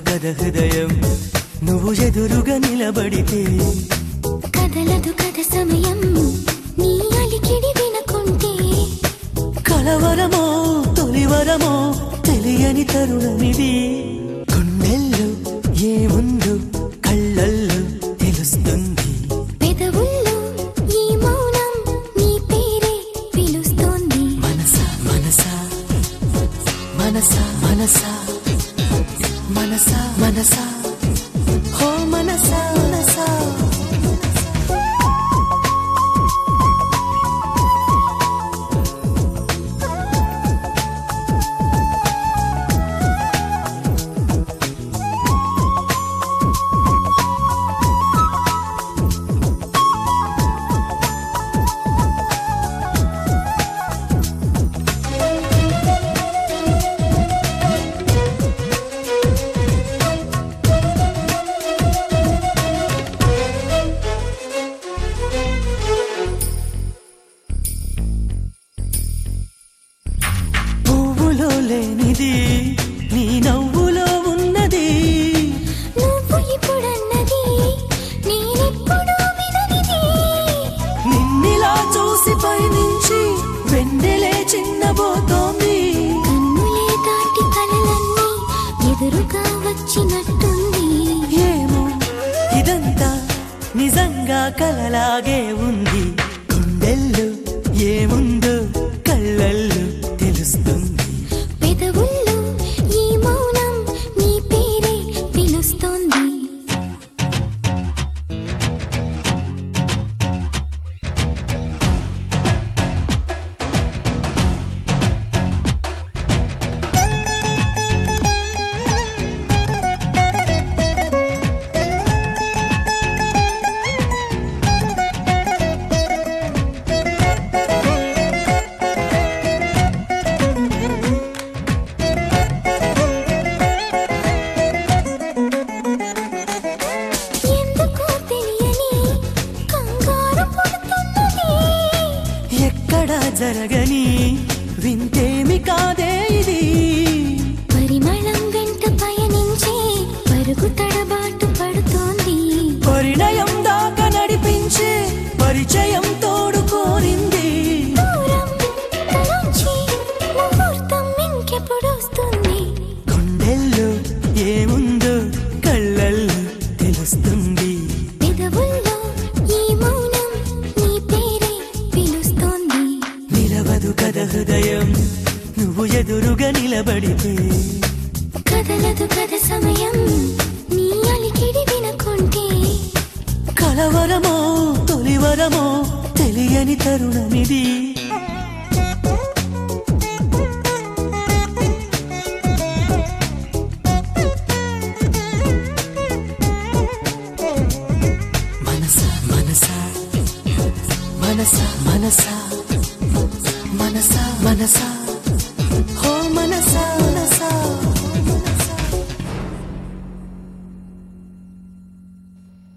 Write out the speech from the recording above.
కథ హృదయం నువ్వు ఎదురుగా నిలబడితే కదలదు కథ సమయం నీ అలికిడి వినకుంటే కలవరమో తొలివరమో తెలియని తరుణమిది గుండెల్లో ఏముందో కళ్ళల్లో తెలుస్తుంది పెదవుల్లో ఈ మౌనం నీ పేరే పిలుస్తోంది మనసా మనసా మనసా మనసా మనసా మనసా హో మనసా మనసా పువ్వులో లేనిది నీ నవ్వులో ఉన్నది నువ్వు ఇప్పుడన్నది నేనెప్పుడు విననిది నిన్నిలా చూసి పైనుంచి వెన్నెలే చిన్నబోతోంది కన్నులే దాటి కలలన్నీ ఎదురుగా వచ్చినట్టుంది ఏమో ఇదంతా నిజంగా కలలాగే ఉంది గుండెల్లో ఏముందో కళ్ళల్లో తెలుస్తుంది పెదవుల్లో ఈ మౌనం నీ పేరే పిలుస్తోంది ఎందుకో తెలియని కంగారు పుడుతున్నది ఎక్కడా జరగని వింతేమి కాదే ఇది పరిమళం వెంట పయనించే పరుగు తడబాటు పడుతోంది పరిణయం దాకా నడిపించే పరిచయం తోడు కోరింది దూరం తలొంచి ముహూర్తం ఇంకెప్పుడొస్తుంది గుండెల్లో ఏముందో కళ్ళల్లో తెలుస్తుంది పెదవుల్లో ఈ మౌనం నీ పేరే పిలుస్తోంది నిలవదు కథ హృదయం నువ్వు ఎదురుగా నిలబడితే కదలదు కథ సమయం నీ అలికిడి వినకుంటే కలవరమో తొలివరమో తెలియని తరుణమిది మనసా మనసా మనసా మనసా మనసా మనసా